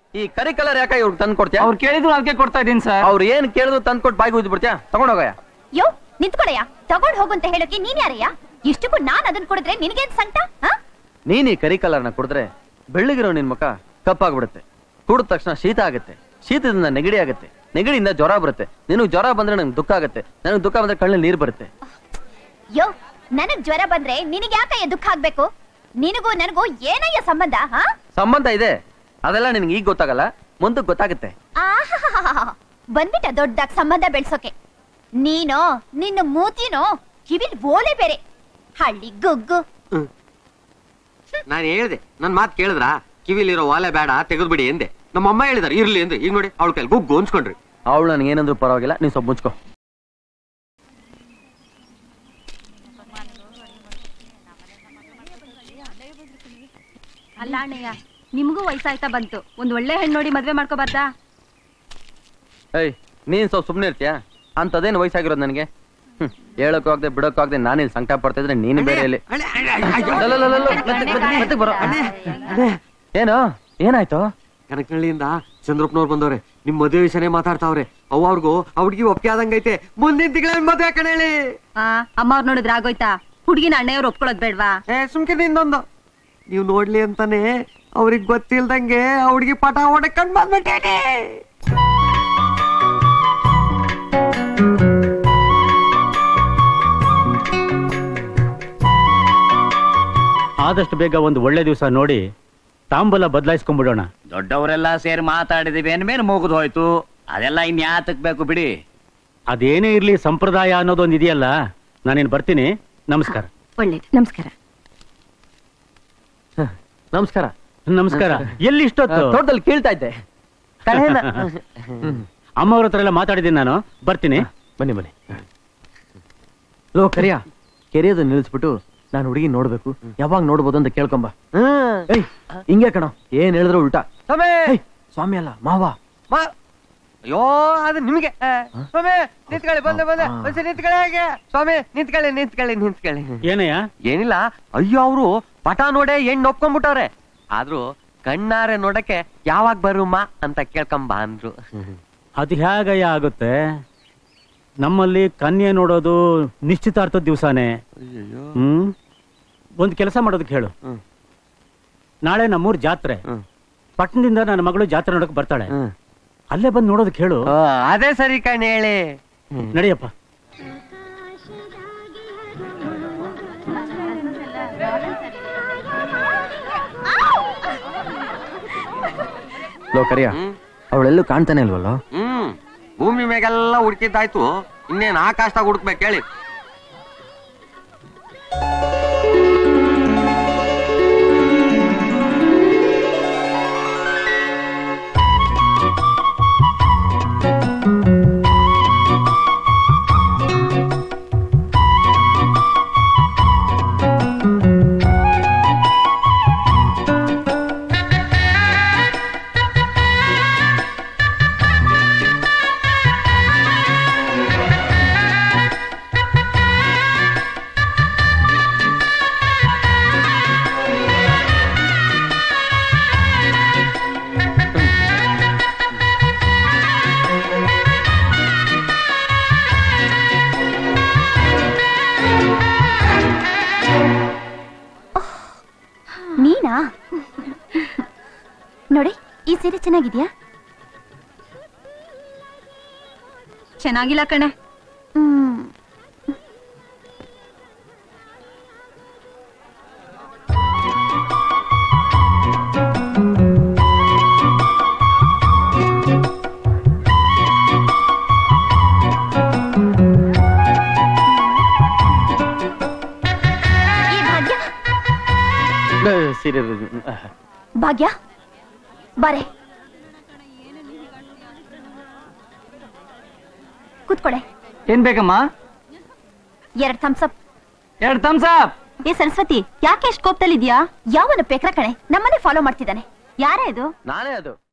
ಈ ಕರಿ ಕಲರ್ ಯಾಕ ಇವ್ರಿಗೆ ತಂದು ಕೊಡ್ತೀಯಾ ಅವ್ರು ಕೇಳಿದ್ರು ಅದಕ್ಕೆ ಕೊಡ್ತಾ ಇದೀನಿ ಸರ್ ಅವ್ರು ಏನ್ ಕೇಳಿದ್ರು ತಂದು ಕೊಟ್ಟು ಬಾಯಿಗೆ ಊದಿ ಬಿಡ್ತೀಯಾ ತಗೊಂಡೋಗಯ್ಯ ಯೋ ನಿಂತ್ಕೊಳಯ್ಯ ತಗೊಂಡ್ ಹೋಗು ಅಂತ ಹೇಳೋಕೆ ನೀನ್ ಯಾರಯ್ಯ ಇಷ್ಟಕ್ಕೂ ನಾನ್ ಅದನ್ನ ಕುಡಿದ್ರೆ ನಿನಗೇನ್ ಸಂಕಟ ಹಾ ನೀನ್ ಈ ಕರಿ ಕಲರ್ನ ಕುಡಿದ್ರೆ ಬೆಳ್ಳಗಿರೋ ನಿನ್ ಮುಖ ಕಪ್ಪಾಗ್ಬಿಡುತ್ತೆ ಕುಡಿದ ತಕ್ಷಣ ಶೀತ ಆಗುತ್ತೆ ಶೀತದಿಂದ ನೆಗಡಿ ಆಗುತ್ತೆ ನೆಗಡಿಯಿಂದ ಜ್ವರ ಬರುತ್ತೆ ನಿನಗ್ ಜ್ವರ ಬಂದ್ರೆ ನಂಗೆ ದುಃಖ ಆಗುತ್ತೆ ನನಗೆ ದುಃಖ ಬಂದ್ರೆ ಕಣ್ಣಲ್ಲಿ ನೀರು ಬರುತ್ತೆ ಯೋ ನನಗ್ ಜ್ವರ ಬಂದ್ರೆ ನಿನಗ್ ಯಾಕಯ್ಯ ದುಃಖ ಆಗ್ಬೇಕು ನಿನಗೂ ನನಗೂ ಏನಯ್ಯ ಸಂಬಂಧ ಹಾ ಸಂಬಂಧ ಇದೆ ಅದೆಲ್ಲ ನಿನ್ಗೆ ಈಗ ಗೊತ್ತಾಗಲ್ಲ ಮುಂದಕ್ಕೆ ಗೊತ್ತಾಗುತ್ತೆ ಆಹಾಹಾಹಾಹಾ. ಬಂದ್ಬಿಟ್ಟ ದೊಡ್ಡದಾಗ್ ಸಂಬಂಧ ಬೆಳ್ಸೋಕೆ ನೀನೋ ನಿನ್ನ ಮೂತಿನೋ ಕಿವಿಲ್ ಓಲೆ ಬೇರೆ ಹಳ್ಳಿ ಗುಗ್ಗು ನಾನು ಹೇಳ್ದೆ ನನ್ ಮಾತು ಕೇಳಿದ್ರ ಕಿವಿಲಿರೋ ವಾಲೆ ಬೇಡ ತೆಗೆದ್ಬಿಡಿ ಎಂದೆ ನಮ್ಮ ಅಮ್ಮ ಹೇಳಿದಾರೆ ಇರ್ಲಿ ಅಂದ್ರೆ ಈಗ ನೋಡಿ ಅವಳ ಕೈಲಿ ಗುಗ್ಗು ಅನ್ಸ್ಕೊಂಡ್ರಿ ಅವಳು ನನಗೆ ಏನಂದ್ರೂ ಪರವಾಗಿಲ್ಲ ನೀನ್ ಸ್ವಲ್ಪ ಮುಚ್ಕೋ ಅಲ್ಲ ಅಣ್ಣಯ್ಯ ನಿಮ್ಗೂ ವಯಸ್ಸಾಯ್ತಾ ಬಂತು ಒಂದ್ ಒಳ್ಳೆ ಹೆಣ್ಣು ನೋಡಿ ಮದ್ವೆ ಮಾಡ್ಕೋಬಾರ್ದಾ ಏಯ್ ನೀನ್ ಸ್ವಲ್ಪ ಸುಮ್ನೆ ಇರ್ತೀಯಾ ಅಂತದೇನು ವಯಸ್ಸಾಗಿರೋದು ನನಗೆ ಹ್ಮ್ ಹೇಳಕ್ಕೂ ಆಗದೆ ಬಿಡಕ್ಕೂ ಆಗದೆ ನಾನಿಲ್ಲಿ ಸಂಕಟ ಪಡ್ತಾ ಇದ್ರೆ ನೀನು ಬೇರೆ ಇಲ್ಲಿ ಲಲಲಲಲ, ಮೆತ್ತಗ್ ಮೆತ್ತಗ್ ಮೆತ್ತಗ್ ಬರೋ. ಏನು ಏನಾಯ್ತು ಕನಕನಹಳ್ಳಿಯಿಂದ ಚಂದ್ರಪ್ಪನವ್ರು ಬಂದವ್ರೆ ನಿಮ್ ಮದುವೆ ವಿಷಯನೇ ಮಾತಾಡ್ತಾವ್ರೆ ಅವ್ ಅವ್ರಿಗೂ ಅವ್ರಿಗೆ ಒಪ್ಪಿಗೆ ಆದಂಗೈತೆ ಮುಂದಿನ ತಿಂಗಳ ಮದುವೆ ಕಣೇಳಿ ಆ ಅಮ್ಮ ಅವ್ರು ನೋಡಿದ್ರೆ ಆಗೋಯ್ತಾ ಹುಡುಗಿನ ಅಣ್ಣಯ್ಯವ್ರು ಒಪ್ಕೊಳ್ಳೋದ್ ಬೇಡ್ವಾ ಏ ಸುಮ್ಕೆ ನಿಂದೊಂದು ನೀವು ನೋಡ್ಲಿ ಅಂತಾನೆ ಅವ್ರಿಗೆ ಗೊತ್ತಿಲ್ದಂಗೆ ಆ ಹುಡ್ಗಿ ಪಟ ಹೊಡಕೊಂಡ್ ಬಂದ್ಬಿಟ್ಟೇನೆ ಆದಷ್ಟು ಬೇಗ ಒಂದು ಒಳ್ಳೆ ದಿವಸ ನೋಡಿ ತಾಂಬೂಲ ಬದಲಾಯಿಸ್ಕೊಂಡ್ಬಿಡೋಣ ದೊಡ್ಡವರೆಲ್ಲ ಸೇರಿ ಮಾತಾಡಿದಿವಿ ಅಂದ್ಮೇಲೆ ಮುಗಿದು ಹೋಯ್ತು ಅದೆಲ್ಲ ಇನ್ಯಾತಕ್ ಬೇಕು ಬಿಡಿ ಅದೇನೇ ಇರ್ಲಿ ಸಂಪ್ರದಾಯ ಅನ್ನೋದೊಂದು ಇದೆಯಲ್ಲ ನಾನೇನು ಬರ್ತೀನಿ ನಮಸ್ಕಾರ ಒಳ್ಳೇದು ನಮಸ್ಕಾರ ನಮಸ್ಕಾರ ನಮಸ್ಕಾರ ಎಲ್ಲಿ ಇಷ್ಟೊತ್ತು ತೋಟದಲ್ಲಿ ಕೇಳ್ತಾ ಇದ್ದೆ ಕಳೆನ ಅಮ್ಮವ್ರ ಹತ್ರ ಎಲ್ಲ ಮಾತಾಡಿದ್ದೀನಿ ನಾನು ಬರ್ತೀನಿ ಬನ್ನಿ ಬನ್ನಿ ಲೋ ಕರಿಯ ಕೆರೆಯೋದು ನಿಲ್ಲಿಸ್ಬಿಟ್ಟು ನಾನು ಹುಡುಗಿ ನೋಡ್ಬೇಕು ಯಾವಾಗ ನೋಡ್ಬೋದು ಅಂತ ಕೇಳ್ಕೊಂಬ ಏಯ್ ಹಿಂಗೆ ಕಣ ಏನ್ ಹೇಳಿದ್ರು ಉಲ್ಟಾ ಏಯ್, ಸ್ವಾಮಿ ಅಲ್ಲ ಮಾವ ಅಯ್ಯೋ ಅದು ನಿಮಗೆ ಸ್ವಾಮಿ ನಿಂತ್ಕೊಳ್ಳಿ ಬಂದೆ ಬಂದೆ ಹಾ. ಒಂದ್ಸರಿ ನಿಂತ್ಕೊಳ್ಳಿ ಹಾಗೆ ಸ್ವಾಮಿ ನಿಂತ್ಕೊಳ್ಳಿ ನಿಂತ್ಕೊಳ್ಳಿ ನಿಂತ್ಕೊಳ್ಳಿ ಏನಯ್ಯ ಏನಿಲ್ಲ ಅಯ್ಯೋ ಅವರು ಪಟ ನೋಡೆ ಹೆಣ್ಣು ಒಪ್ಕೊಂಡ್ಬಿಟ್ಟವ್ರೆ ಆದ್ರೂ ಕಣ್ಣಾರೆ ನೋಡಕ್ಕೆ ಯಾವಾಗ ಬರುಮ್ಮ ಅಂತ ಕೇಳ್ಕೊಂಬ ಅಂದ್ರು ಅದು ಹೇಗಯ್ಯ ಆಗುತ್ತೆ ನಮ್ಮಲ್ಲಿ ಕನ್ಯೆ ನೋಡೋದು ನಿಶ್ಚಿತಾರ್ಥದ ದಿವಸನೇ ಹ್ಮ್ ಒಂದ್ ಕೆಲಸ ಮಾಡೋದಕ್ಕೆ ಹೇಳು ಹ್ಮ್. ನಾಳೆ ನಮ್ಮೂರ್ ಜಾತ್ರೆ ಹ್ಮ್. ಪಟ್ಟಣದಿಂದ ನನ್ನ ಮಗಳು ಜಾತ್ರೆ ನೋಡಕ್ ಬರ್ತಾಳೆ ಹ್ಮ್. ಅಲ್ಲೇ ಬಂದು ನೋಡೋದಕ್ಕೆ ಹೇಳು ಆ, ಅದೇ ಸರಿ ಕಣ್ ಹೇಳಿ ನಡಿಯಪ್ಪ ಲೋ ಕರಿಯ ಹ್ಮ್. ಅವಳೆಲ್ಲೂ ಕಾಣ್ತಾನೆ ಇಲ್ವಲ್ಲೋ ಹ್ಮ್ ಭೂಮಿ ಮೇಗೆಲ್ಲ ಹುಡುಕಿದ್ದಾಯ್ತು ಇನ್ನೇನ್ ಆಕಾಶದಾಗ ಹುಡುಕ್ಬೇಕು ಹೇಳಿ ನೀನಾ ನೋಡಿ ಈ ಸೀರೆ ಚೆನ್ನಾಗಿದ್ಯಾ ಚೆನ್ನಾಗಿಲ್ಲ ಕಣೆ ಹ್ಮ್ ಈ ಭಾಗ್ಯ ಏ, ಸೀರೆ ಭಾಗ್ಯ ಬಾರೆ ಕೂತ್ಕೊಳೆ ಏನ್ ಬೇಕಮ್ಮ ಎರಡ್ ಥಮ್ಸಪ್ ಎರಡ್ ತಮ್ಸಪ್ ಏ ಸರಸ್ವತಿ ಯಾಕೆ ಎಷ್ಟು ಕೋಪದಲ್ಲಿದ್ಯಾ ಯಾವನ ಪೇಕ್ರ ಕಣೆ ನಮ್ಮನೆ ಫಾಲೋ ಮಾಡ್ತಿದ್ದಾನೆ ಯಾರೇ ಇದು ನಾನೇ ಅದು